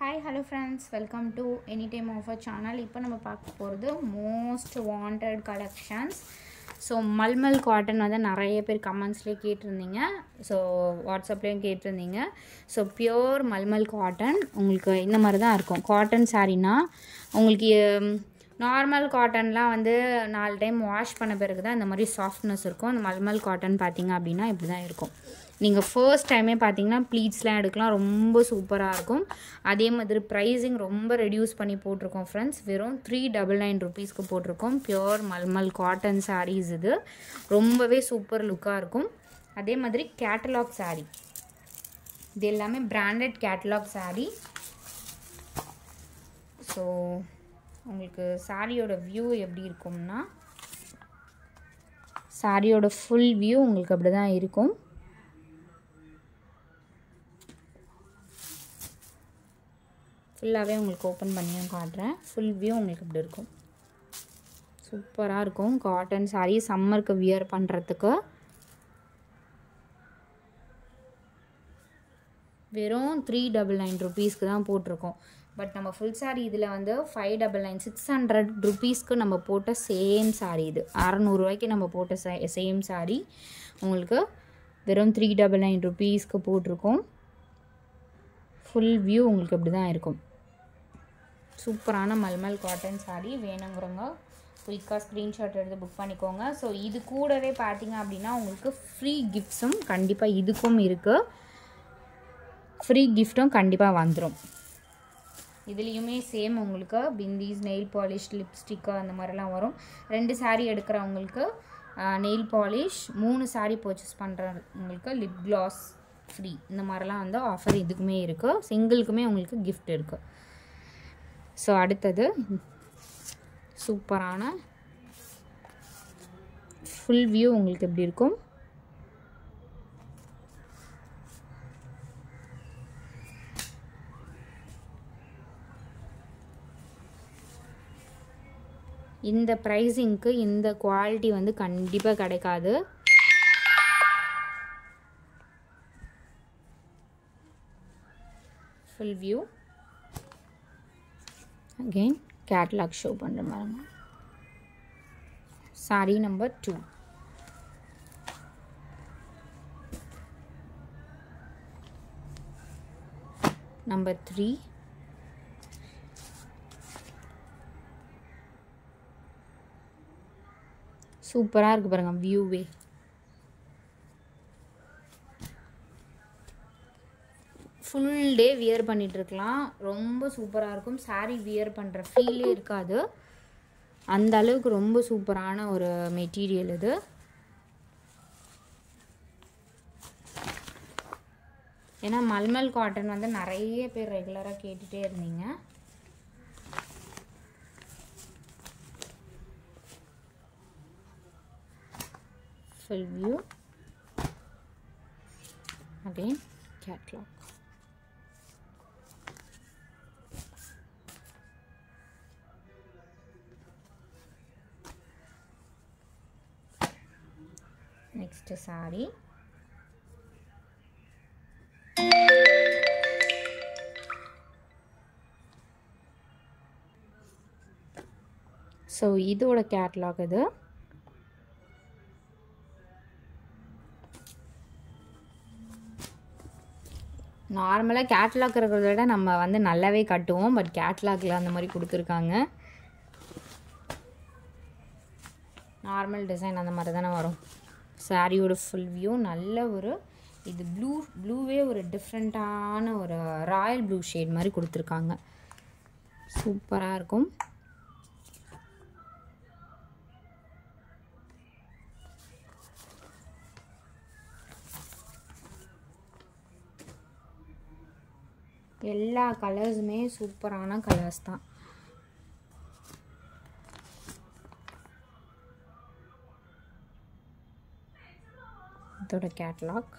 hi hello friends welcome to any time offer channel இப்போ நம்ம பார்க்க போகிறது most wanted collections so mulmul cotton வந்து நிறைய பேர் கமெண்ட்ஸ்லேயே கேட்டிருந்தீங்க ஸோ வாட்ஸ்அப்லேயும் கேட்டிருந்தீங்க ஸோ பியோர் மல்மல் காட்டன் உங்களுக்கு இந்த மாதிரி தான் இருக்கும் காட்டன் சாரீனா உங்களுக்கு நார்மல் காட்டன்லாம் வந்து நாலு டைம் வாஷ் பண்ண பிறகு தான் இந்த மாதிரி சாஃப்ட்னஸ் இருக்கும் அந்த மல்மல் காட்டன் பார்த்தீங்க அப்படின்னா இப்படி தான் இருக்கும் நீங்கள் ஃபர்ஸ்ட் டைமே பார்த்தீங்கன்னா ப்ளீட்ஸ்லாம் எடுக்கலாம் ரொம்ப சூப்பராக இருக்கும் அதே மாதிரி ப்ரைஸிங் ரொம்ப ரெடியூஸ் பண்ணி போட்டிருக்கோம் ஃப்ரெண்ட்ஸ் வெறும் த்ரீ டபுள் நைன் ருபீஸ்க்கு போட்டிருக்கோம் பியோர் மல்மல் காட்டன் சாரீஸ் இது ரொம்பவே சூப்பர் லுக்காக இருக்கும் அதே மாதிரி கேட்டலாக் சாரீ இது எல்லாமே பிராண்டட் கேட்டலாக் சாரீ ஸோ உங்களுக்கு சாரியோட வியூ எப்படி இருக்கும்னா சாரியோட ஃபுல் வியூ உங்களுக்கு அப்படி தான் இருக்கும் ஃபுல்லாகவே உங்களுக்கு ஓப்பன் பண்ணியும் காட்டுறேன் ஃபுல் வியூ உங்களுக்கு இப்படி இருக்கும் சூப்பராக இருக்கும் காட்டன் சாரீ சம்மருக்கு வியர் பண்ணுறதுக்கு வெறும் த்ரீ டபுள் நைன் ருபீஸ்க்கு தான் போட்டிருக்கோம் பட் நம்ம ஃபுல் சாரீ இதில் வந்து five double nine six hundred ருபீஸ்க்கு நம்ம போட்ட சேம் சாரீ இது அறநூறுவாய்க்கு நம்ம போட்ட சே சேம் சாரீ உங்களுக்கு வெறும் த்ரீ டபுள் நைன் ருபீஸ்க்கு போட்டிருக்கோம் ஃபுல் வியூ உங்களுக்கு இப்படி தான் இருக்கும் சூப்பரான மல்மல் காட்டன் சாரீ வேணுங்கிறவங்க குயிக்காக ஸ்க்ரீன்ஷாட் எடுத்து புக் பண்ணிக்கோங்க ஸோ இது கூடவே பார்த்தீங்க அப்படின்னா உங்களுக்கு ஃப்ரீ கிஃப்ட்ஸும் கண்டிப்பாக இதுக்கும் இருக்குது ஃப்ரீ கிஃப்ட்டும் கண்டிப்பாக வந்துடும் இதுலேயுமே சேம் உங்களுக்கு பிந்திஸ் நெயில் பாலிஷ் லிப்ஸ்டிக்கு அந்த மாதிரிலாம் வரும் ரெண்டு சாரீ எடுக்கிறவங்களுக்கு நெயில் பாலிஷ் மூணு சாரீ பர்ச்சேஸ் பண்ணுறவங்களுக்கு லிப் க்ளாஸ் ஃப்ரீ இந்த மாதிரிலாம் வந்து ஆஃபர் இதுக்குமே இருக்குது சிங்கிளுக்குமே உங்களுக்கு கிஃப்ட் இருக்குது ஸோ அடுத்தது சூப்பரான ஃபுல் வியூ உங்களுக்கு எப்படி இருக்கும் இந்த ப்ரைஸிங்க்கு இந்த குவாலிட்டி வந்து கண்டிப்பாக கிடைக்காது full view again catalogue show பண்ணுற பாருங்க saree number two number three சூப்பராக இருக்குது பாருங்கள் வியூவே ஃபுல் டே வியர் பண்ணிகிட்ருக்கலாம் ரொம்ப சூப்பராக இருக்கும் சாரீ வியர் பண்ணுற ஃபீலே இருக்காது அந்த அளவுக்கு ரொம்ப சூப்பரான ஒரு மெட்டீரியல் இது ஏன்னா மல்மல் காட்டன் வந்து நிறைய பேர் ரெகுலராக கேட்டுகிட்டே இருந்தீங்க full view again catalog next saree so இதோட கேட்லாக் இது நார்மலாக கேட்லாக் இருக்கிறத விட நம்ம வந்து நல்லாவே கட்டுவோம் பட் கேட்லாகில் அந்த மாதிரி கொடுத்துருக்காங்க நார்மல் டிசைன் அந்த மாதிரி தானே வரும் சாரியோட ஃபுல் வியூ நல்ல ஒரு இது ப்ளூ ப்ளூவே ஒரு டிஃப்ரெண்ட்டான ஒரு ராயல் ப்ளூ ஷேட் மாதிரி கொடுத்துருக்காங்க சூப்பராக இருக்கும் எல்லா கலர்ஸுமே சூப்பரான கலர்ஸ் தான் இதோட கேட்லாக்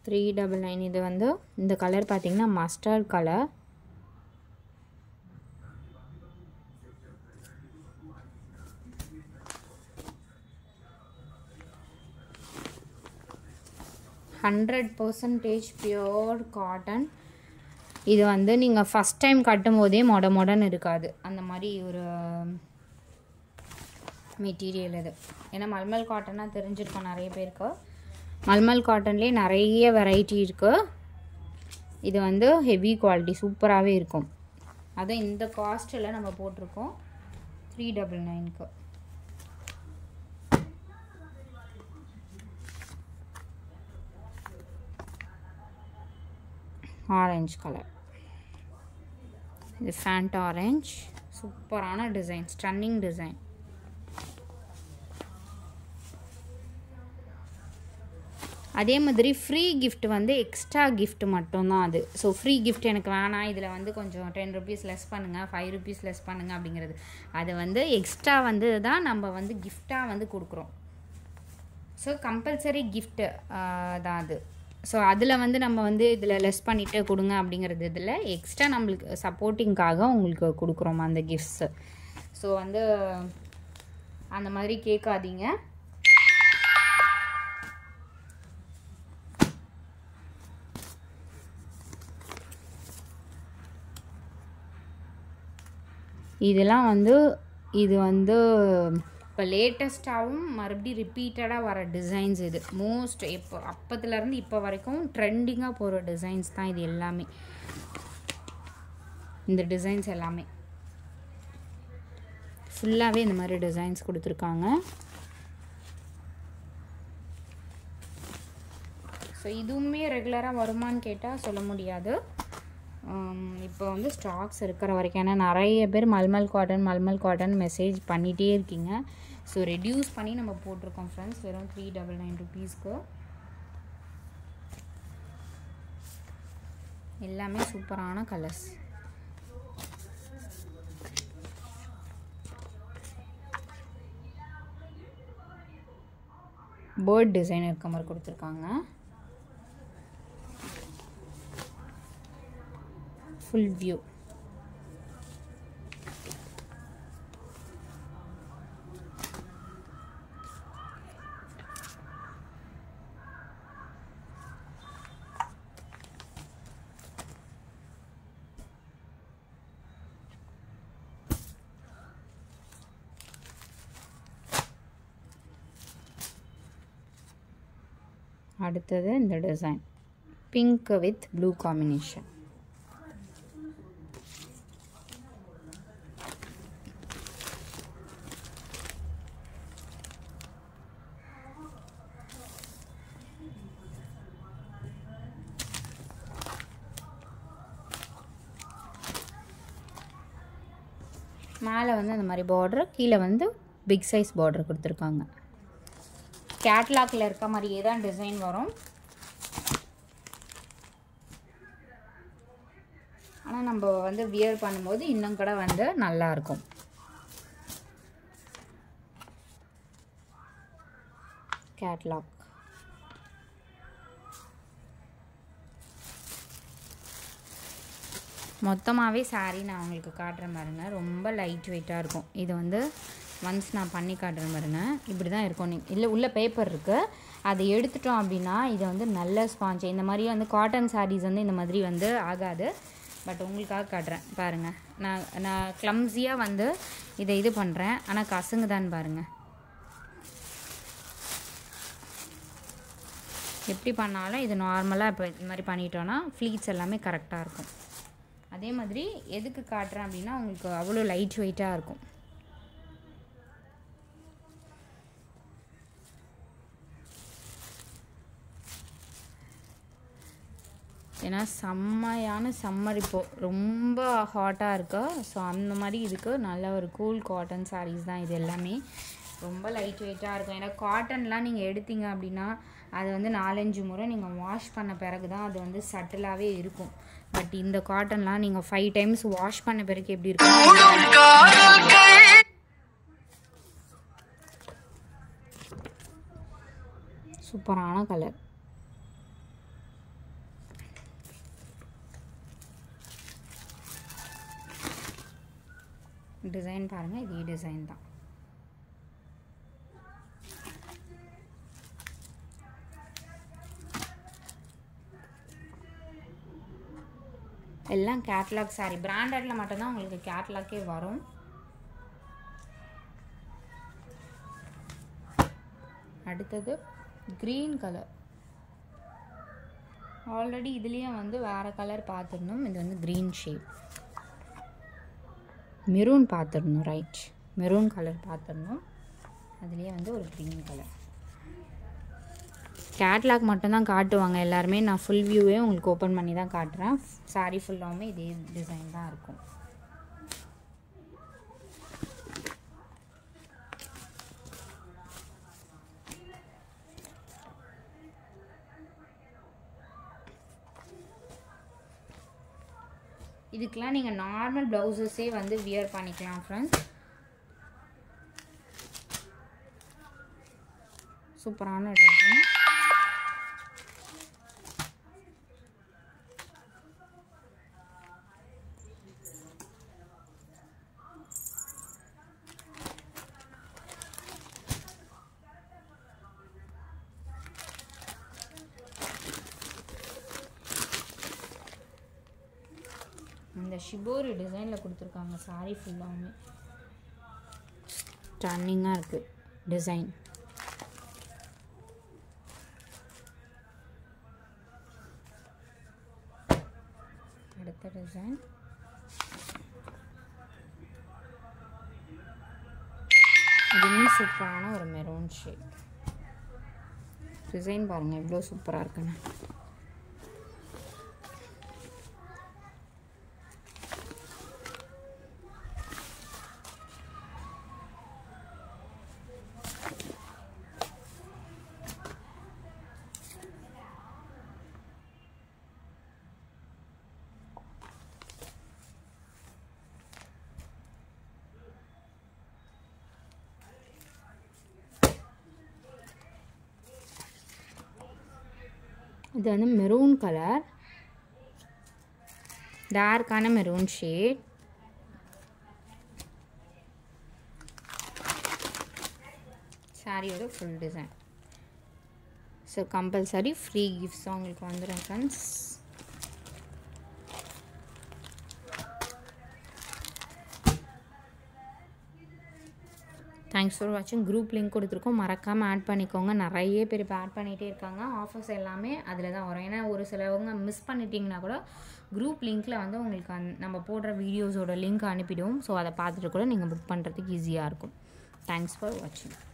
த்ரீ டபுள் நைன் இது வந்து இந்த கலர் பார்த்தீங்கன்னா mustard colour hundred percentage pure cotton இது வந்து நீங்கள் ஃபஸ்ட் டைம் கட்டும் போதே மொட மொடன்னு இருக்காது அந்த மாதிரி ஒரு மெட்டீரியல் இது ஏன்னா மல்மல் காட்டனாக தெரிஞ்சிருக்கோம் நிறைய பேருக்கு மல்மல் காட்டன்லேயே நிறைய வெரைட்டி இருக்குது இது வந்து ஹெவி குவாலிட்டி சூப்பராகவே இருக்கும் அதுவும் இந்த காஸ்ட்டில் நம்ம போட்டிருக்கோம் த்ரீ டபுள் நைனுக்கு ஆரஞ்சு கலர் இது ஃபேண்ட் ஆரஞ்ச் சூப்பரான டிசைன் ஸ்டன்னிங் டிசைன் அதே மாதிரி ஃப்ரீ gift வந்து எக்ஸ்ட்ரா gift மட்டும்தான் அது ஸோ ஃப்ரீ gift எனக்கு வேணாம் இதில் வந்து கொஞ்சம் டென் ருபீஸ் லெஸ் பண்ணுங்கள் ஃபைவ் ருபீஸ் லெஸ் பண்ணுங்கள் அப்படிங்கிறது அது வந்து எக்ஸ்ட்ரா வந்து தான் நம்ம வந்து கிஃப்டாக வந்து கொடுக்குறோம் ஸோ கம்பல்சரி கிஃப்ட்டு தான் அது ஸோ அதில் வந்து நம்ம வந்து இதில் லெஸ் பண்ணிவிட்டு கொடுங்க அப்படிங்கிறது இதில் எக்ஸ்ட்ரா நம்மளுக்கு சப்போர்ட்டிங்காக உங்களுக்கு கொடுக்குறோம் அந்த கிஃப்ட்ஸு ஸோ வந்து அந்த மாதிரி கேட்காதீங்க இதெல்லாம் வந்து இது வந்து இப்போ லேட்டஸ்ட்டாகவும் மறுபடியும் ரிப்பீட்டடாக வர டிசைன்ஸ் இது மோஸ்ட் இப்போ அப்பத்துலேருந்து இப்போ வரைக்கும் ட்ரெண்டிங்காக போகிற டிசைன்ஸ் தான் இது எல்லாமே இந்த டிசைன்ஸ் எல்லாமே ஃபுல்லாகவே இந்த மாதிரி டிசைன்ஸ் கொடுத்துருக்காங்க ஸோ இதுவுமே ரெகுலராக வருமான்னு கேட்டால் சொல்ல முடியாது இப்போ வந்து ஸ்டாக்ஸ் இருக்கிற வரைக்கும் ஏன்னா நிறைய பேர் mulmul cotton mulmul cotton message பண்ணிகிட்டே இருக்கீங்க ஸோ ரெடியூஸ் பண்ணி நம்ம போட்டிருக்கோம் ஃப்ரெண்ட்ஸ் வெறும் த்ரீ டபுள் நைன் ருபீஸ்க்கு எல்லாமே சூப்பரான கலர்ஸ் பேர்ட் டிசைன் இருக்க மாதிரி கொடுத்துருக்காங்க ஃபுல் வியூ அடுத்தது இந்த design pink with blue combination மேலே வந்து அந்த மாதிரி பார்டர் கீழே வந்து பிக் சைஸ் பார்டர் கொடுத்துருக்காங்க கேட்லாக்ல இருக்க மாதிரியே தான் டிசைன் வரும் ஆனால் நம்ம வந்து வியர் பண்ணும்போது இன்னும் கூட வந்து நல்லா இருக்கும் கேட்லாக் மொத்தமாகவே saree நான் உங்களுக்கு காட்டுறேன் பாருங்க ரொம்ப லைட் வெயிட்டாக இருக்கும் இது வந்து ஒன்ஸ் நான் பண்ணி காட்டுறேன் பாருங்க இப்படி தான் இருக்கும் நீ இல்லை உள்ள பேப்பர் இருக்குது அதை எடுத்துட்டோம் அப்படின்னா இதை வந்து நல்ல ஸ்பாஞ்ச் இந்த மாதிரி வந்து காட்டன் sarees வந்து இந்த மாதிரி வந்து ஆகாது பட் உங்களுக்காக காட்டுறேன் பாருங்கள் நான் நான் கிளம்ஸியாக வந்து இதை இது பண்ணுறேன் ஆனால் கசங்குதான்னு பாருங்கள் எப்படி பண்ணாலும் இது நார்மலாக இப்போ இந்த மாதிரி பண்ணிட்டோன்னா ஃப்ளீட்ஸ் எல்லாமே கரெக்டாக இருக்கும் அதே மாதிரி எதுக்கு காட்டுறேன் அப்படின்னா உங்களுக்கு அவ்வளோ லைட் வெயிட்டாக இருக்கும் ஏன்னா செம்மையான சம்மர் இப்போது ரொம்ப ஹாட்டாக இருக்கு ஸோ அந்த மாதிரி இதுக்கு நல்ல ஒரு கூல் காட்டன் sarees தான் இது எல்லாமே ரொம்ப லைட் வெயிட்டாக இருக்கும் ஏன்னா காட்டன்லாம் நீங்கள் எடுத்தீங்க அப்படின்னா அது வந்து நாலஞ்சு முறை நீங்கள் வாஷ் பண்ண பிறகு தான் அது வந்து சட்டிலாகவே இருக்கும் பட் இந்த காட்டன்லாம் நீங்கள் ஃபைவ் டைம்ஸ் வாஷ் பண்ண பிறகு எப்படி இருக்கும் சூப்பரான கலர் டிசைன் பாருங்கள் இதே டிசைன் தான் எல்லாம் கேட்லாக் சாரி பிராண்டடில் மட்டும்தான் உங்களுக்கு கேட்லாக்கே வரும் அடுத்தது க்ரீன் கலர் ஆல்ரெடி இதுலேயும் வந்து வேறு கலர் பார்த்துருந்தோம் இது வந்து க்ரீன் ஷேட் மெரூன் பார்த்துருந்தோம் ரைட் மெரூன் கலர் பார்த்துருந்தோம் அதுலேயே வந்து ஒரு க்ரீன் கலர் கேட்லாக் மட்டும்தான் காட்டுவாங்க எல்லாருமே நான் ஃபுல் வியூவே உங்களுக்கு ஓப்பன் பண்ணி தான் காட்டுறேன் சாரீ ஃபுல்லாகவுமே இதே டிசைன் தான் இருக்கும் இதுக்கெலாம் நீங்கள் நார்மல் ப்ளவுசஸே வந்து வியர் பண்ணிக்கலாம் ஃப்ரெண்ட்ஸ் சூப்பரான டிசைன் இந்த ஷிபோரி டிசைனில் கொடுத்துருக்காங்க சாரீ ஃபுல்லாகவுமே ஸ்டன்னிங்காக இருக்குது டிசைன் அடுத்த டிசைன் இதுவுமே சூப்பரான ஒரு மெரூன் ஷேட் டிசைன் பாருங்கள் எவ்வளோ சூப்பராக இருக்குன்னு இது வந்து மெரூன் கலர் டார்க்கான மெரூன் ஷேட் சாரியோட full design so compulsory free gifts உங்களுக்கு வந்துடும் ஃப்ரெண்ட்ஸ் தேங்க்ஸ் ஃபார் வாட்சிங் குரூப் லிங்க் கொடுத்துருக்கோம் மறக்காமல் ஆட் பண்ணிக்கோங்க நிறைய பேர் இப்போ ஆட் பண்ணிகிட்டே இருக்காங்க ஆஃபர்ஸ் எல்லாமே அதில் தான் வரும் ஏன்னா ஒரு சிலவங்க மிஸ் பண்ணிட்டீங்கன்னா கூட குரூப் லிங்க்கில் வந்து உங்களுக்கு அந் நம்ம போடுற வீடியோஸோட லிங்க் அனுப்பிடுவோம் ஸோ அதை பார்த்துட்டு கூட நீங்கள் புக் பண்ணுறதுக்கு ஈஸியாக இருக்கும் தேங்க்ஸ் ஃபார் வாட்சிங்